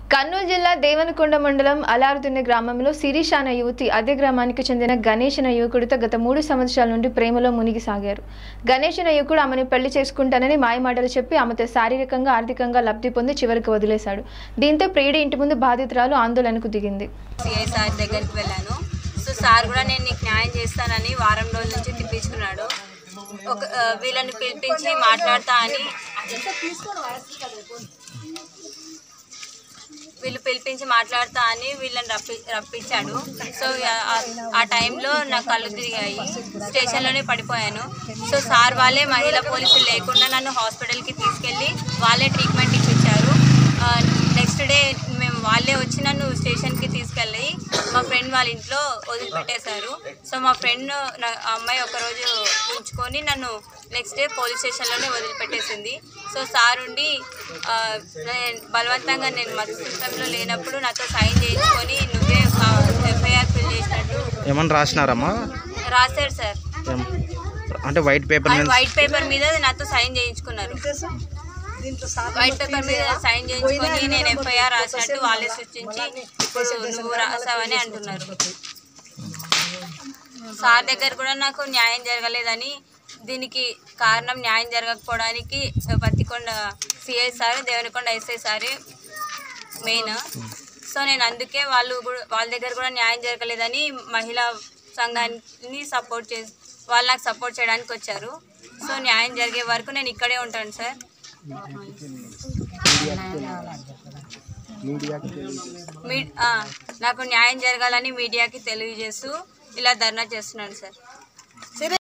కర్నూలు జిల్లా దేవనకొండ మండలం అలారుదున్నె గ్రామంలో శిరీష్ అనే యువతి అదే గ్రామానికి చెందిన గణేష్ అనే యువకుడితో గత మూడు సంవత్సరాల నుండి ప్రేమలో మునిగి సాగారు గణేష్ అనే యువకుడు ఆమెను పెళ్లి చేసుకుంటానని మాయమాటలు చెప్పి ఆమెతో శారీరకంగా ఆర్థికంగా లబ్ధి పొంది చివరికి వదిలేశాడు దీంతో ప్రియుడి ఇంటి ముందు బాధితురాలు ఆందోళనకు దిగింది సిఐ సార్ దగ్గరికి వెళ్ళాను సో సార్ కూడా నేను నీకు న్యాయం చేస్తానని వారం రోజుల నుంచి తిప్పించుకున్నాడు ఒక ఆ, వీళ్ళని పిలిపించి మాట్లాడతా అని వీళ్ళు పిలిపించి మాట్లాడతా అని వీళ్ళని రప్పి రప్పించాడు సో ఆ- ఆ- ఆ టైంలో నా కళ్ళు తిరిగాయి స్టేషన్లోనే పడిపోయాను సో సార్ వాళ్ళే మహిళా పోలీసులు లేకుండా నన్ను హాస్పిటల్కి తీసుకెళ్ళి వాళ్ళే ట్రీట్మెంట్ ఇప్పించారు నెక్స్ట్ డే మేము వాళ్ళే వచ్చి నన్ను స్టేషన్కి తీసుకెళ్ళి మా ఫ్రెండ్ వాళ్ళ ఇంట్లో వదిలిపెట్టేశారు సో మా ఫ్రెండ్ నా ఆ అమ్మాయి ఒకరోజు ఉంచుకొని నన్ను నెక్స్ట్ డే పోలీస్ స్టేషన్లోనే వదిలిపెట్టేసింది సో సార్ ఉండి ఆ, నేను బలవంతంగా నేను మధుసూతంలో లేనప్పుడు నాతో సైన్ చేయించుకొని నువ్వే ఎఫ్ఐఆర్ ఫిల్ చేసినట్టు ఏమన్నా రాసినారమ్మా రాశారు సార్ ఏం- అంటే వైట్ పేపర్ మీద వైట్ పేపర్ మీద నాతో సైన్ చేయించుకున్నారు వైట్ పేపర్ మీద సైన్ చేయించుకొని నేను ఎఫ్ఐఆర్ రాసినట్టు వాళ్ళే సృష్టించి ఇప్పుడు నువ్వు రాసావని అంటున్నారు సార్ దగ్గర కూడా నాకు న్యాయం జరగలేదని దీనికి కారణం న్యాయం జరగకపోవడానికి Pattikonda CI sir Devanakonda SI sir main so నేను అందుకే వాళ్ళు కూడా వాళ్ళ దగ్గర కూడా న్యాయం జరగలేదని మహిళా సంఘాన్ని సపోర్ట్ చేసి వాళ్ళు నాకు సపోర్ట్ చేయడానికి వచ్చారు సో న్యాయం జరిగే వరకు నేను ఇక్కడే ఉంటాను సార్ మీ ఆ, నాకు న్యాయం జరగాలని మీడియాకి తెలియజేస్తూ ఇలా ధర్నా చేస్తున్నాను సార్